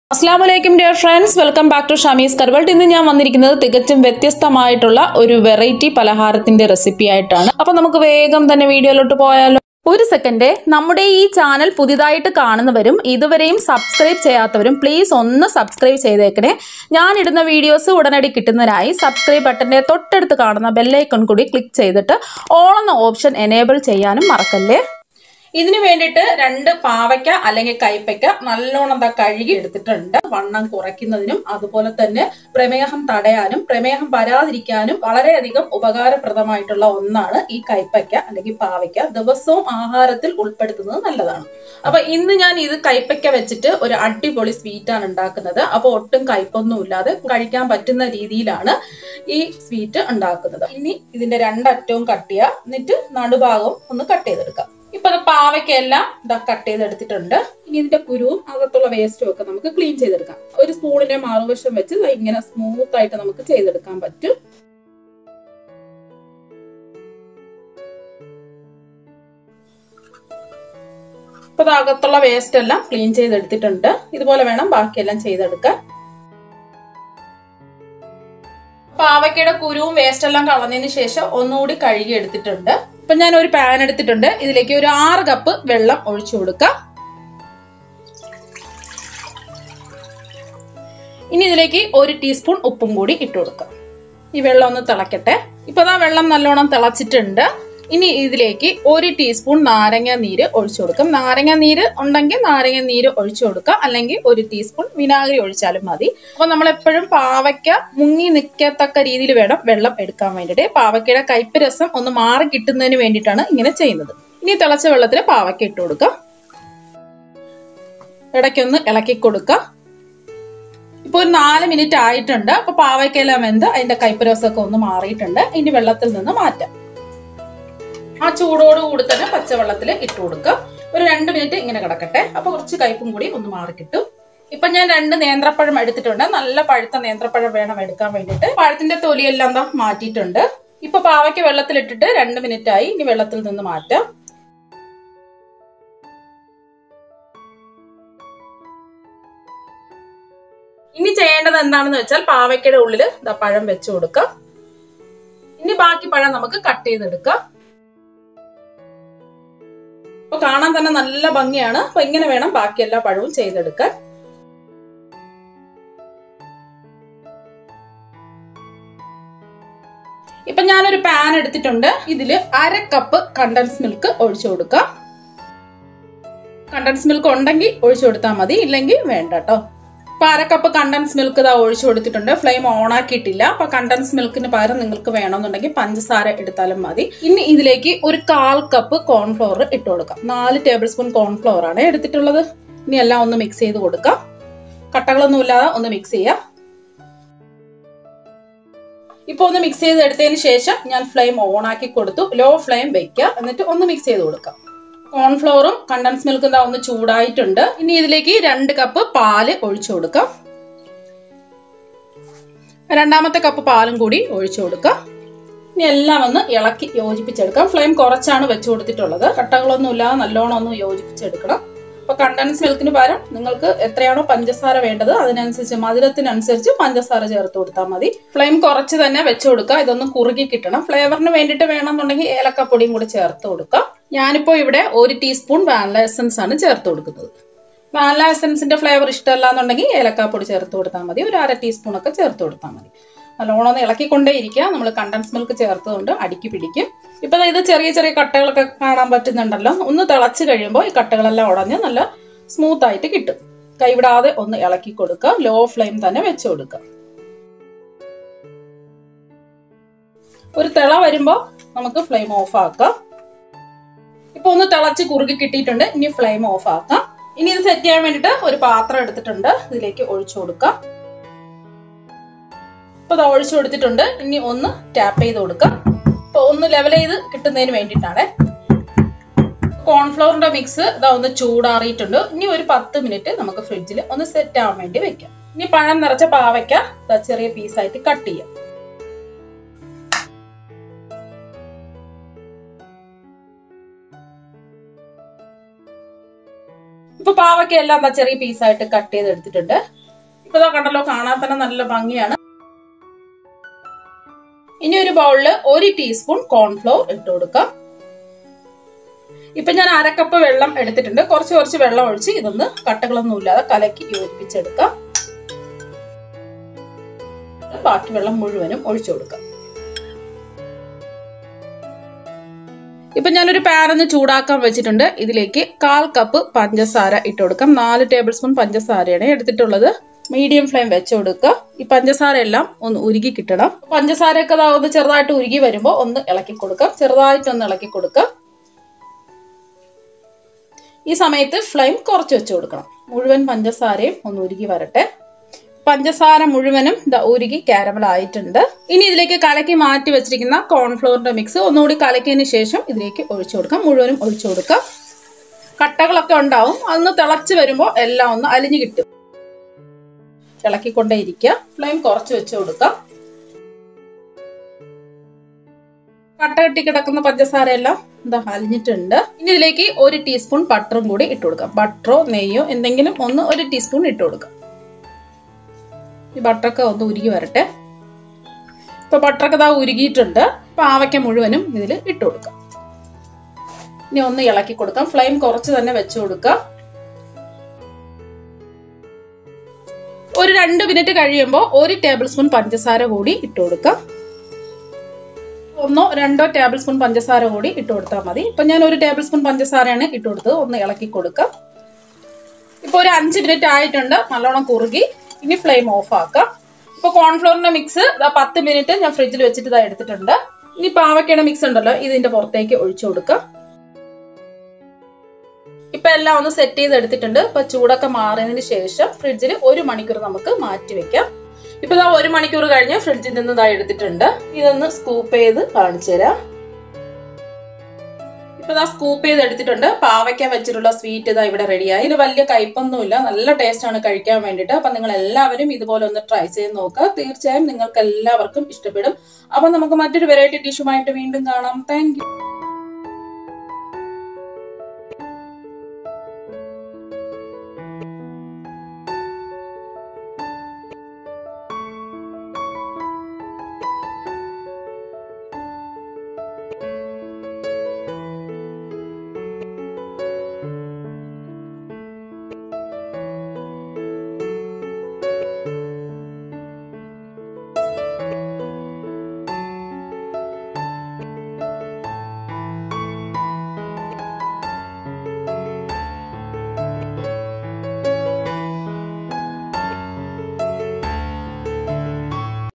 അസ്സാം വലൈക്കും dear friends welcome back to Shami's കർവൾട്ട് ഇന്ന് ഞാൻ വന്നിരിക്കുന്നത് തികച്ചും വ്യത്യസ്തമായിട്ടുള്ള ഒരു വെറൈറ്റി പലഹാരത്തിന്റെ റെസിപ്പി ആയിട്ടാണ് അപ്പൊ നമുക്ക് വേഗം തന്നെ വീഡിയോയിലോട്ട് പോയാലോ ഒരു സെക്കൻഡ് നമ്മുടെ ഈ ചാനൽ പുതിയതായിട്ട് കാണുന്നവരും ഇതുവരെയും സബ്സ്ക്രൈബ് ചെയ്യാത്തവരും പ്ലീസ് ഒന്ന് സബ്സ്ക്രൈബ് ചെയ്തേക്കണേ ഞാൻ ഇടുന്ന വീഡിയോസ് ഉടനടി കിട്ടുന്നതിനായി സബ്സ്ക്രൈബ് ബട്ടന്റെ തൊട്ടടുത്ത് കാണുന്ന ബെല്ലൈക്കൺ കൂടി ക്ലിക്ക് ചെയ്തിട്ട് ഓൾ എന്ന ഓപ്ഷൻ എനേബിൾ ചെയ്യാനും മറക്കല്ലേ ഇതിന് വേണ്ടിയിട്ട് രണ്ട് പാവയ്ക്ക അല്ലെങ്കിൽ കൈപ്പയ്ക്ക നല്ലോണം ദാ കഴുകി എടുത്തിട്ടുണ്ട് വണ്ണം കുറയ്ക്കുന്നതിനും അതുപോലെ തന്നെ പ്രമേഹം തടയാനും പ്രമേഹം വരാതിരിക്കാനും വളരെയധികം ഉപകാരപ്രദമായിട്ടുള്ള ഒന്നാണ് ഈ കൈപ്പയ്ക്ക അല്ലെങ്കിൽ പാവയ്ക്ക ദിവസവും ആഹാരത്തിൽ ഉൾപ്പെടുത്തുന്നത് നല്ലതാണ് അപ്പൊ ഇന്ന് ഞാൻ ഇത് കൈപ്പയ്ക്ക വെച്ചിട്ട് ഒരു അടിപൊളി സ്വീറ്റാണ് ഉണ്ടാക്കുന്നത് അപ്പൊ ഒട്ടും കയ്പൊന്നും ഇല്ലാതെ കഴിക്കാൻ പറ്റുന്ന രീതിയിലാണ് ഈ സ്വീറ്റ് ഉണ്ടാക്കുന്നത് ഇനി ഇതിന്റെ രണ്ടറ്റവും കട്ട് ചെയ്യുക എന്നിട്ട് നടുഭാഗവും ഒന്ന് കട്ട് ചെയ്തെടുക്കാം ഇപ്പൊ അത് പാവയ്ക്കെല്ലാം ഇതാ കട്ട് ചെയ്തെടുത്തിട്ടുണ്ട് ഇനി ഇതിന്റെ കുരുവും അകത്തുള്ള വേസ്റ്റും ഒക്കെ നമുക്ക് ക്ലീൻ ചെയ്തെടുക്കാം ഒരു സ്പൂണിന്റെ മറുവശം വെച്ച് ദാ ഇങ്ങനെ സ്മൂത്ത് ആയിട്ട് നമുക്ക് ചെയ്തെടുക്കാൻ പറ്റും ഇപ്പൊ ഇത് അകത്തുള്ള വേസ്റ്റ് എല്ലാം ക്ലീൻ ചെയ്തെടുത്തിട്ടുണ്ട് ഇതുപോലെ വേണം ബാക്കിയെല്ലാം ചെയ്തെടുക്കാൻ പാവയ്ക്കയുടെ കുരുവും വേസ്റ്റ് എല്ലാം കളഞ്ഞതിന് ശേഷം ഒന്നുകൂടി കഴുകി എടുത്തിട്ടുണ്ട് ഇപ്പൊ ഞാൻ ഒരു പാൻ എടുത്തിട്ടുണ്ട് ഇതിലേക്ക് ഒരു ആറ് കപ്പ് വെള്ളം ഒഴിച്ചു കൊടുക്കാം ഇനി ഇതിലേക്ക് ഒരു ടീസ്പൂൺ ഉപ്പും കൂടി ഇട്ട് കൊടുക്കാം ഈ വെള്ളം ഒന്ന് തിളക്കട്ടെ ഇപ്പൊ ആ വെള്ളം നല്ലോണം തിളച്ചിട്ടുണ്ട് ഇനി ഇതിലേക്ക് ഒരു ടീസ്പൂൺ നാരങ്ങ നീര് ഒഴിച്ചു കൊടുക്കാം നാരങ്ങ നീര് ഉണ്ടെങ്കിൽ നാരങ്ങ നീര് ഒഴിച്ചു കൊടുക്കാം അല്ലെങ്കിൽ ഒരു ടീസ്പൂൺ വിനാഗിരി ഒഴിച്ചാലും മതി അപ്പൊ നമ്മൾ എപ്പോഴും പാവയ്ക്ക മുങ്ങി നിൽക്കത്തക്ക രീതിയിൽ വേണം വെള്ളം എടുക്കാൻ വേണ്ടിയിട്ട് പാവയ്ക്കയുടെ കയ്പ് രസം ഒന്ന് മാറി കിട്ടുന്നതിന് വേണ്ടിയിട്ടാണ് ഇങ്ങനെ ചെയ്യുന്നത് ഇനി തിളച്ച വെള്ളത്തിൽ പാവയ്ക്ക ഇട്ട് കൊടുക്കാം ഇടയ്ക്കൊന്ന് ഇളക്കി കൊടുക്കാം ഇപ്പൊ ഒരു നാല് മിനിറ്റ് ആയിട്ടുണ്ട് അപ്പൊ പാവയ്ക്കെല്ലാം വെന്ത് അതിന്റെ കയ്പ് രസമൊക്കെ ഒന്ന് മാറിയിട്ടുണ്ട് ഇനി വെള്ളത്തിൽ നിന്ന് മാറ്റാം ആ ചൂടോട് കൂടി തന്നെ പച്ചവെള്ളത്തിൽ ഇട്ട് കൊടുക്കുക ഒരു രണ്ട് മിനിറ്റ് ഇങ്ങനെ കിടക്കട്ടെ അപ്പൊ കുറച്ച് കയ്പും കൂടി ഒന്ന് മാറി കിട്ടും ഇപ്പൊ ഞാൻ രണ്ട് നേന്ത്രപ്പഴം എടുത്തിട്ടുണ്ട് നല്ല പഴുത്ത നേന്ത്രപ്പഴം വേണം എടുക്കാൻ വേണ്ടിയിട്ട് പഴത്തിന്റെ തൊലിയെല്ലാം എന്താ മാറ്റിയിട്ടുണ്ട് ഇപ്പൊ പാവയ്ക്ക് വെള്ളത്തിലിട്ടിട്ട് രണ്ട് മിനിറ്റ് ആയി ഇനി വെള്ളത്തിൽ നിന്ന് മാറ്റാം ഇനി ചെയ്യേണ്ടത് എന്താണെന്ന് വെച്ചാൽ പാവയ്ക്കയുടെ ഉള്ളിൽ ഇതാ പഴം വെച്ചു കൊടുക്കാം ഇനി ബാക്കി പഴം നമുക്ക് കട്ട് ചെയ്തെടുക്കാം അപ്പൊ കാണാൻ തന്നെ നല്ല ഭംഗിയാണ് അപ്പൊ ഇങ്ങനെ വേണം ബാക്കി എല്ലാ പഴവും ചെയ്തെടുക്കാൻ ഇപ്പൊ ഞാനൊരു പാൻ എടുത്തിട്ടുണ്ട് ഇതിൽ അര കപ്പ് കണ്ടൻസ് മിൽക്ക് ഒഴിച്ചു കൊടുക്കാം കണ്ടൻസ് മിൽക്ക് ഉണ്ടെങ്കിൽ ഒഴിച്ചു കൊടുത്താൽ മതി ഇല്ലെങ്കിൽ വേണ്ട കേട്ടോ അപ്പൊ അര കപ്പ് കണ്ടൻസ് മിൽക്ക് ഇതാ ഒഴിച്ചു കൊടുത്തിട്ടുണ്ട് ഫ്ലെയിം ഓൺ ആക്കിയിട്ടില്ല അപ്പൊ കണ്ടൻസ് മിൽക്കിന് പകരം നിങ്ങൾക്ക് വേണമെന്നുണ്ടെങ്കിൽ പഞ്ചസാര എടുത്താലും മതി ഇനി ഇതിലേക്ക് ഒരു കാൽ കപ്പ് കോൺഫ്ലോർ ഇട്ട് കൊടുക്കാം നാല് ടേബിൾ സ്പൂൺ കോൺഫ്ലോർ ആണ് എടുത്തിട്ടുള്ളത് ഇനി എല്ലാം ഒന്ന് മിക്സ് ചെയ്ത് കൊടുക്കാം കട്ടകളൊന്നും ഇല്ലാതെ ഒന്ന് മിക്സ് ചെയ്യാം ഇപ്പൊ ഒന്ന് മിക്സ് ചെയ്ത് എടുത്തതിന് ശേഷം ഞാൻ ഫ്ലെയിം ഓൺ ആക്കി കൊടുത്തു ലോ ഫ്ലെയിം വെക്കുക എന്നിട്ട് ഒന്ന് മിക്സ് ചെയ്ത് കൊടുക്കാം കോൺഫ്ലോറും കണ്ടൻസ് മിൽക്കും എന്താ ഒന്ന് ചൂടായിട്ടുണ്ട് ഇനി ഇതിലേക്ക് രണ്ട് കപ്പ് പാല് ഒഴിച്ചു കൊടുക്കാം രണ്ടാമത്തെ കപ്പ് പാലും കൂടി ഒഴിച്ചു കൊടുക്കാം ഇനി എല്ലാം ഒന്ന് ഇളക്കി യോജിപ്പിച്ചെടുക്കാം ഫ്ലെയിം കുറച്ചാണ് വെച്ചു കൊടുത്തിട്ടുള്ളത് കട്ടകളൊന്നും ഇല്ലാതെ നല്ലോണം ഒന്ന് യോജിപ്പിച്ചെടുക്കണം അപ്പൊ കണ്ടൻസ് മിൽക്കിന് പകരം നിങ്ങൾക്ക് എത്രയാണോ പഞ്ചസാര വേണ്ടത് അതിനനുസരിച്ച് മധുരത്തിനനുസരിച്ച് പഞ്ചസാര ചേർത്ത് കൊടുത്താൽ മതി ഫ്ലെയിം കുറച്ച് തന്നെ വെച്ചു കൊടുക്കുക ഇതൊന്ന് കുറുകി കിട്ടണം ഫ്ലേവറിന് വേണ്ടിയിട്ട് വേണമെന്നുണ്ടെങ്കിൽ ഏലക്കപ്പൊടിയും കൂടി ചേർത്ത് കൊടുക്കാം ഞാനിപ്പോൾ ഇവിടെ ഒരു ടീസ്പൂൺ വാനില എസൻസ് ആണ് ചേർത്ത് കൊടുക്കുന്നത് വാനില എസൻസിന്റെ ഫ്ലേവർ ഇഷ്ടമല്ല എന്നുണ്ടെങ്കിൽ ഏലക്കാപ്പൊടി ചേർത്ത് കൊടുത്താൽ മതി ഒരു അര ടീസ്പൂൺ ഒക്കെ ചേർത്ത് കൊടുത്താൽ മതി നല്ലോണം ഒന്ന് ഇളക്കിക്കൊണ്ടേ ഇരിക്കുക നമ്മൾ കണ്ടൻസ് മിൽക്ക് ചേർത്തതുകൊണ്ട് അടിക്ക് പിടിക്കും ഇപ്പൊ ഇത് ചെറിയ ചെറിയ കട്ടകളൊക്കെ കാണാൻ പറ്റുന്നുണ്ടല്ലോ ഒന്ന് തിളച്ച് കഴിയുമ്പോൾ ഈ കട്ടകളെല്ലാം ഉടഞ്ഞ് നല്ല സ്മൂത്ത് ആയിട്ട് കിട്ടും കൈവിടാതെ ഒന്ന് ഇളക്കി കൊടുക്കുക ലോ ഫ്ലെയിം തന്നെ വെച്ച് കൊടുക്കുക ഒരു തിള വരുമ്പോൾ നമുക്ക് ഫ്ലെയിം ഓഫ് ആക്കാം ഇപ്പൊ ഒന്ന് തിളച്ച് കുറുകി കിട്ടിയിട്ടുണ്ട് ഇനി ഫ്ലെയിം ഓഫ് ആക്കാം ഇനി ഇത് സെറ്റ് ചെയ്യാൻ വേണ്ടിയിട്ട് ഒരു പാത്രം എടുത്തിട്ടുണ്ട് ഇതിലേക്ക് ഒഴിച്ചു കൊടുക്കാം ഇപ്പൊ ഇത് ഒഴിച്ചു കൊടുത്തിട്ടുണ്ട് ഇനി ഒന്ന് ടാപ്പ് ചെയ്ത് കൊടുക്കാം ഇപ്പൊ ഒന്ന് ലെവൽ ചെയ്ത് കിട്ടുന്നതിന് വേണ്ടിയിട്ടാണ് കോൺഫ്ലോറിന്റെ മിക്സ് ഇതാ ഒന്ന് ചൂടാറിയിട്ടുണ്ട് ഇനി ഒരു പത്ത് മിനിറ്റ് നമുക്ക് ഫ്രിഡ്ജിൽ ഒന്ന് സെറ്റ് ആവാൻ വേണ്ടി വെക്കാം ഇനി പഴം നിറച്ച പാവയ്ക്ക ചെറിയ പീസായിട്ട് കട്ട് ചെയ്യാം ഇപ്പൊ ഇപ്പൊ പാവയ്ക്ക എല്ലാം ദാ ചെറിയ പീസായിട്ട് കട്ട് ചെയ്ത് എടുത്തിട്ടുണ്ട് ഇപ്പൊ ഇതാ കണ്ടല്ലോ കാണാൻ തന്നെ നല്ല ഭംഗിയാണ് ഇനി ഒരു ബൗളില് ഒരു ടീസ്പൂൺ കോൺഫ്ലോർ ഇട്ട് കൊടുക്കാം ഇപ്പൊ ഞാൻ അരക്കപ്പ് വെള്ളം എടുത്തിട്ടുണ്ട് കുറച്ച് കുറച്ച് വെള്ളം ഒഴിച്ച് ഇതൊന്ന് കട്ടകളൊന്നും ഇല്ലാതെ കലക്കി യോജിപ്പിച്ചെടുക്കാം ബാക്കി വെള്ളം മുഴുവനും ഒഴിച്ചു കൊടുക്കാം ഇപ്പൊ ഞാനൊരു പാൻ ഒന്ന് ചൂടാക്കാൻ വെച്ചിട്ടുണ്ട് ഇതിലേക്ക് കാൽ കപ്പ് പഞ്ചസാര ഇട്ട് കൊടുക്കാം നാല് ടേബിൾ സ്പൂൺ പഞ്ചസാരയാണ് എടുത്തിട്ടുള്ളത് മീഡിയം ഫ്ലെയിം വെച്ച് കൊടുക്കുക ഈ പഞ്ചസാര എല്ലാം ഒന്ന് ഉരുകി കിട്ടണം പഞ്ചസാരയൊക്കെ ദാ ഒന്ന് ചെറുതായിട്ട് ഉരുകി വരുമ്പോൾ ഒന്ന് ഇളക്കി കൊടുക്കാം ചെറുതായിട്ട് ഒന്ന് ഇളക്കി കൊടുക്കാം ഈ സമയത്ത് ഫ്ലെയിം കുറച്ച് വെച്ച് കൊടുക്കണം മുഴുവൻ പഞ്ചസാരയും ഒന്ന് ഉരുകി വരട്ടെ പഞ്ചസാര മുഴുവനും ദാ ഉരുകി കാരമൽ ആയിട്ടുണ്ട് ഇനി ഇതിലേക്ക് കലക്കി മാറ്റി വെച്ചിരിക്കുന്ന കോൺഫ്ലോറിന്റെ മിക്സ് ഒന്നുകൂടി കലക്കിയതിന് ശേഷം ഇതിലേക്ക് ഒഴിച്ചു കൊടുക്കാം മുഴുവനും ഒഴിച്ചു കൊടുക്കാം കട്ടകളൊക്കെ ഉണ്ടാവും അതൊന്ന് തിളച്ച് വരുമ്പോൾ എല്ലാം ഒന്ന് അലിഞ്ഞു കിട്ടും ഇളക്കിക്കൊണ്ടേയിരിക്കുക ഫ്ലെയിം കുറച്ച് വെച്ച് കൊടുക്കാം കട്ട കെട്ടി കിടക്കുന്ന പഞ്ചസാര എല്ലാം എന്താ അലിഞ്ഞിട്ടുണ്ട് ഇനി ഇതിലേക്ക് ഒരു ടീസ്പൂൺ ബട്ടറും കൂടി ഇട്ട് കൊടുക്കാം ബട്ടറോ നെയ്യോ എന്തെങ്കിലും ഒന്ന് ഒരു ടീസ്പൂൺ ഇട്ട് കൊടുക്കാം ഈ ബട്ടറൊക്കെ ഒന്ന് ഉരുകി വരട്ടെ ഇപ്പൊ ബട്ടറൊക്കെ ഇതാ ഉരുകിയിട്ടുണ്ട് പാവയ്ക്ക മുഴുവനും ഇതിൽ ഇട്ട് കൊടുക്കാം ഇനി ഒന്ന് ഇളക്കി കൊടുക്കാം ഫ്ലെയിം കുറച്ച് തന്നെ വെച്ച് കൊടുക്കാം ഒരു രണ്ട് മിനിറ്റ് കഴിയുമ്പോൾ ഒരു ടേബിൾ സ്പൂൺ പഞ്ചസാര കൂടി ഇട്ട് കൊടുക്കാം ഒന്നോ രണ്ടോ ടേബിൾ സ്പൂൺ പഞ്ചസാര കൂടി ഇട്ട് കൊടുത്താൽ മതി ഇപ്പൊ ഞാൻ ഒരു ടേബിൾ സ്പൂൺ പഞ്ചസാരയാണ് ഇട്ട് കൊടുത്തത് ഒന്ന് ഇളക്കി കൊടുക്കാം ഇപ്പൊ ഒരു അഞ്ച് മിനിറ്റ് ആയിട്ടുണ്ട് നല്ലോണം കുറുകി ഇനി ഫ്ലെയിം ഓഫ് ആക്കാം ഇപ്പൊ കോൺഫ്ലോറിന്റെ മിക്സ് പത്ത് മിനിറ്റ് ഞാൻ ഫ്രിഡ്ജിൽ വെച്ചിട്ട് ഇതാ എടുത്തിട്ടുണ്ട് ഇനി പാവയ്ക്കയുടെ മിക്സ് ഉണ്ടല്ലോ ഇതിന്റെ പുറത്തേക്ക് ഒഴിച്ചു കൊടുക്കാം ഇപ്പൊ എല്ലാം ഒന്ന് സെറ്റ് ചെയ്ത് എടുത്തിട്ടുണ്ട് ഇപ്പൊ ചൂടൊക്കെ മാറിയതിന് ശേഷം ഫ്രിഡ്ജിൽ ഒരു മണിക്കൂർ നമുക്ക് മാറ്റി വെക്കാം ഇപ്പൊ ഇതാ ഒരു മണിക്കൂർ കഴിഞ്ഞ് ഫ്രിഡ്ജിൽ നിന്ന് ഇതാ എടുത്തിട്ടുണ്ട് ഇതൊന്ന് സ്കൂപ്പ് ചെയ്ത് കാണിച്ചു തരാം ഇപ്പൊ ഇതാ സ്കൂപ്പ് ചെയ്ത് എടുത്തിട്ടുണ്ട് പാവയ്ക്ക വെച്ചിട്ടുള്ള സ്വീറ്റ് ഇതാ ഇവിടെ റെഡിയായി ഇത് വലിയ കയ്പൊന്നുമില്ല നല്ല ടേസ്റ്റ് ആണ് കഴിക്കാൻ വേണ്ടിയിട്ട് അപ്പൊ നിങ്ങൾ എല്ലാവരും ഇതുപോലെ ഒന്ന് ട്രൈ ചെയ്ത് നോക്കുക തീർച്ചയായും നിങ്ങൾക്ക് എല്ലാവർക്കും ഇഷ്ടപ്പെടും അപ്പൊ നമുക്ക് മറ്റൊരു വെറൈറ്റി ഡിഷുമായിട്ട് വീണ്ടും കാണാം താങ്ക്